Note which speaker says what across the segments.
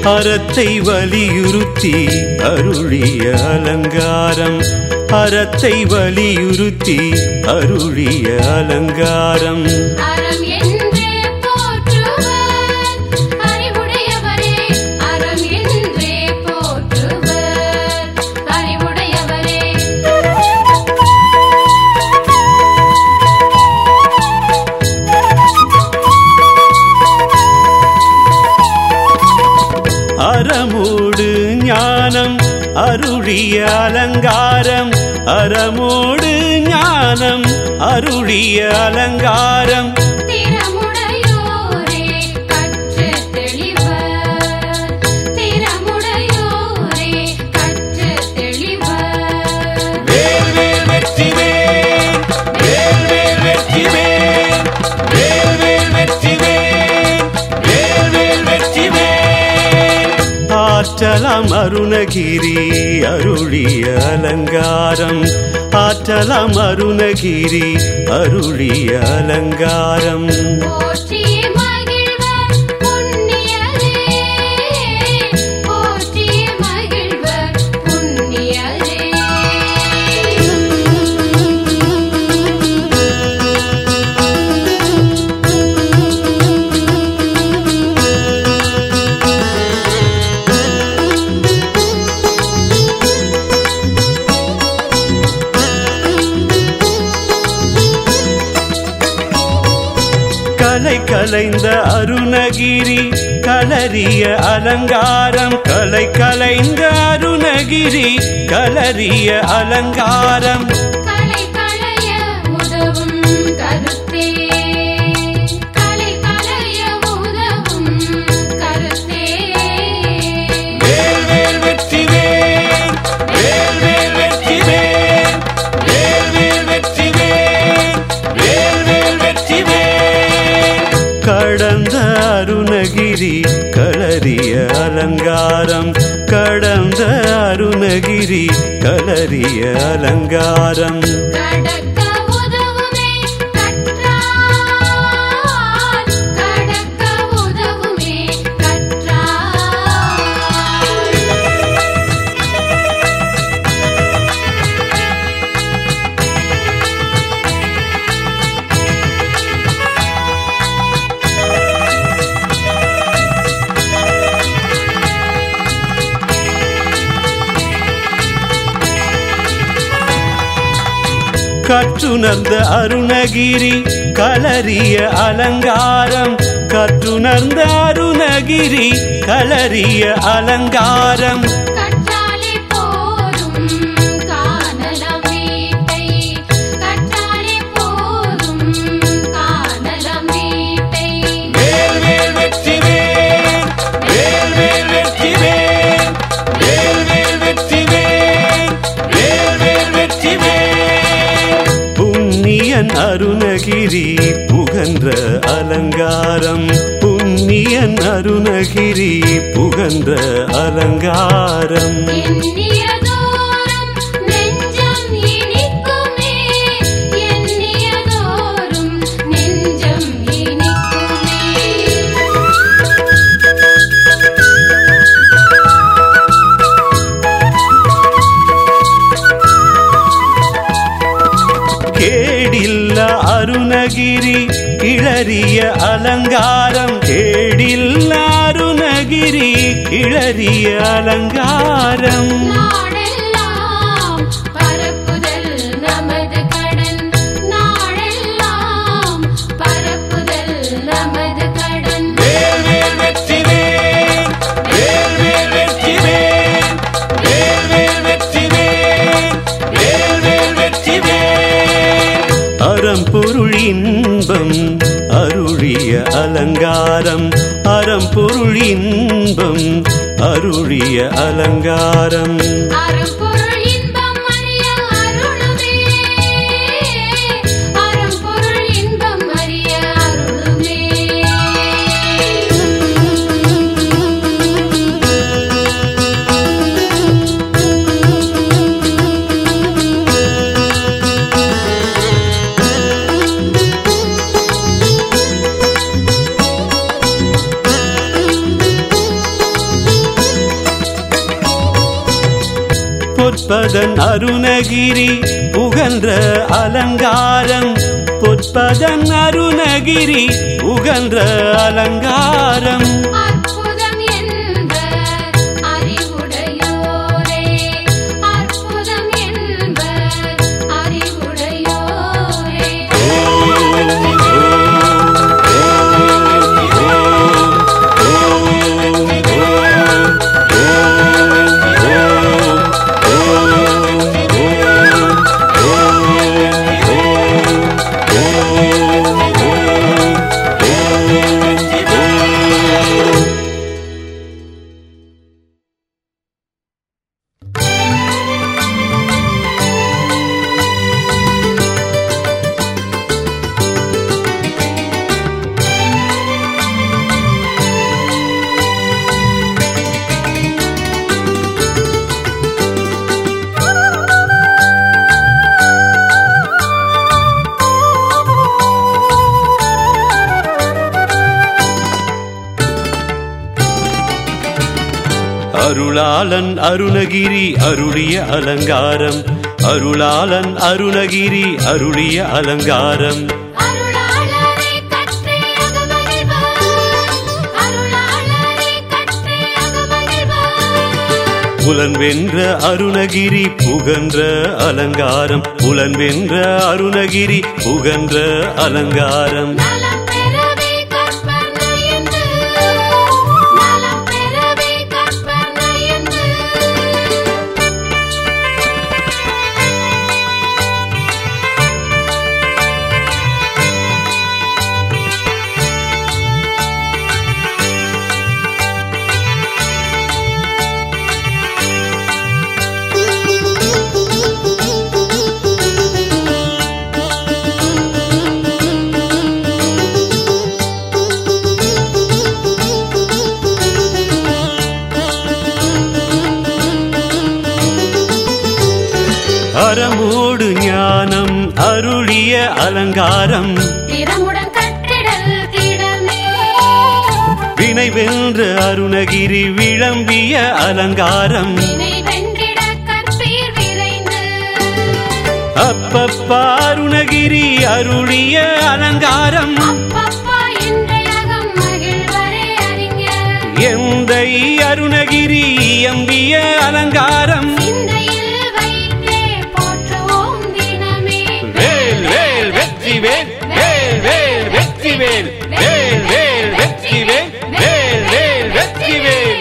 Speaker 1: அறத்தை வலியுறுத்தி அருளிய அலங்காரம் அறத்தை வலியுறுத்தி அருளிய அலங்காரம்
Speaker 2: அறம் என்று போற்றுவர் அறிவுடையவரே அறம் என்றே போற்றுவர் அறிவுடையவரே
Speaker 1: அறமோடு ஞானம் அருளிய அலங்காரம் அறமோடு ஞானம் அருளிய அலங்காரம்
Speaker 2: திறமுடையோரே கற்று தெளிவர் திறமுடையோரே கற்று தெளிவர்
Speaker 1: வேல்வேல் வெற்றிவேல் வேல்வேல் வெற்றிவேல் வேல்வேல் வெற்றிவேல் வேல்வேல் வெற்றிவேல் ஆற்றலாம் அருணகிரி அருளிய அலங்காரம் ஆற்றலாம் அருணகிரி அருளிய அலங்காரம்
Speaker 2: போற்றி மகிழ்வர் புண்ணியரே போற்றி மகிழ்வர் புண்ணியரே
Speaker 1: கலை கலைந்த அருணகிரி கலரிய அலங்காரம் கலை கலைந்த அருணகிரி கலரிய அலங்காரம்
Speaker 2: கலை களைய உதவும் கருத்தே கலை களைய உதவும் கருத்தே
Speaker 1: வேல்வேல் வெற்றிவேல் வேல்வேல் வெற்றிவேல் வேல்வேல் வெற்றிவேல் வேல்வேல் வெற்றிவேல் கடந்த அருணகிரி களரிய அலங்காரம் கடந்த அருணகிரி களரிய அலங்காரம்
Speaker 2: கடக்க உதவுமே கற்றால் கடக்க உதவுமே கற்றால்
Speaker 1: கற்றுணர்ந்த அருணகிரி களரிய அலங்காரம் கற்றுணர்ந்த அருணகிரி களரிய அலங்காரம்
Speaker 2: கற்றாலே போதும் காணலாம் வீட்டை கற்றாலே போதும் காணலாம் வீட்டை
Speaker 1: வேல்வேல் வெற்றிவேல் வேல்வேல் வெற்றிவேல் வேல்வேல் வெற்றிவேல் வேல்வேல் வெற்றிவேல் புண்ணியன் அருணகிரி புகன்ற அலங்காரம் புண்ணியன் அருணகிரி புகன்ற அலங்காரம்
Speaker 2: எண்ணிய தோறும் நெஞ்சம் இனிக்குமே எண்ணிய தோறும் நெஞ்சம் இனிக்குமே
Speaker 1: கேடில்ல அருணகிரி கிளறிய அலங்காரம் கேடில்ல அருணகிரி கிளறிய அலங்காரம்
Speaker 2: நாடெல்லாம் பரப்புதல் நமது கடன் நாடெல்லாம் பரப்புதல் நமது கடன்
Speaker 1: வேல்வேல் வெற்றிவேல் வேல்வேல் வெற்றிவேல் வேல்வேல் வெற்றிவேல் வேல்வேல் வெற்றிவேல் அறம்பொருள் இன்பம் அருளிய அலங்காரம் அறம்பொருள் இன்பம் அருளிய அலங்காரம்
Speaker 2: அரும்பொருள் இன்பம் அறிய அருளுமே அரும்பொருள் இன்பம் அறிய அருளுமே
Speaker 1: வேல்வேல் பொற்பதன் அருணகிரி உகன்ற அலங்காரம் பொற்பதன் அருணகிரி உகன்ற அலங்காரம்
Speaker 2: அற்புதம் என்ப அறிவுடையோரே அற்புதம் என்ப அறிவுடையோரே
Speaker 1: அருளாளன் அருணகிரி அருளிய அலங்காரம் அருளாளன் அருணகிரி அருளிய அலங்காரம்
Speaker 2: அருளாளரே கற்றே அகமகிழ்வார் அருளாளரே கற்றே அகமகிழ்வார்
Speaker 1: புலன் வென்ற அருணகிரி புகன்ற அலங்காரம் புலன் வென்ற அருணகிரி புகன்ற அலங்காரம்
Speaker 2: நலம் பெறவே கற்பர் நயந்து நலம் பெறவே கற்பர் நயந்து
Speaker 1: அறமோடு ஞானம் அருளிய அலங்காரம்
Speaker 2: திறமுடன் கட்டிடல் திடமே
Speaker 1: வினை வென்ற அருணகிரி விளம்பிய அலங்காரம்
Speaker 2: வினை வென்றிட கற்பீர் விரைந்து
Speaker 1: அப்பப்பா அருணகிரி அருளிய அலங்காரம்
Speaker 2: அப்பப்பா என்றையகம் மகிழ்வரே அறிஞர்
Speaker 1: எந்தை அருணகிரி எம்பிய அலங்காரம்
Speaker 2: சிந்தையில் வைத்தே போற்றுவோம் தினமே
Speaker 1: வேல் வேல் வெற்றி வேல் வேல் வேல் வெற்றி வேல் வேல் வேல் வெற்றி வேல் வேல் வேல் வெற்றி வேல்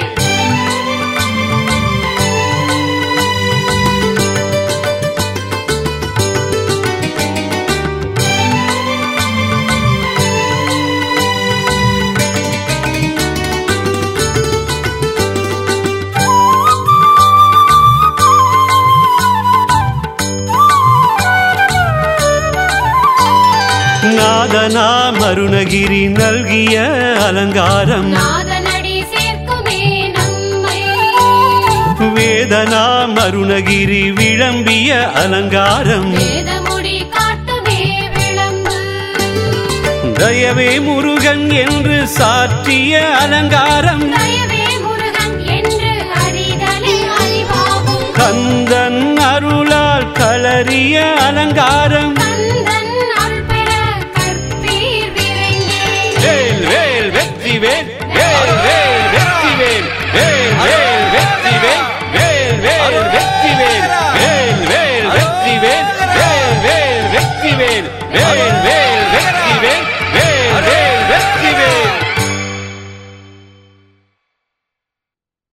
Speaker 1: நாதனாம் அருணகிரி நல்கிய அலங்காரம்
Speaker 2: நாதனடி சேர்க்குமே நம்மை
Speaker 1: வேதனாம் அருணகிரி விளம்பிய அலங்காரம்
Speaker 2: வேதமுடி காட்டுமே விளம்பு
Speaker 1: தயவே முருகன் என்று சாற்றிய அலங்காரம்
Speaker 2: தயவே முருகன் என்று அறிதலே அறிவாகும்
Speaker 1: கந்தன் அருளால் களறிய அலங்காரம்
Speaker 2: கந்தன் அருள் பெற கற்பீர் விரைந்தே
Speaker 1: வேல் வேல் வெற்றி வேல் வேல் வேல் வெற்றி வேல் வேல் வேல் வெற்றி வேல் வேல் வேல் வெற்றி வேல் வேல் வேல் வெற்றி வேல் வேல் வேல் வெற்றி வேல் வேல்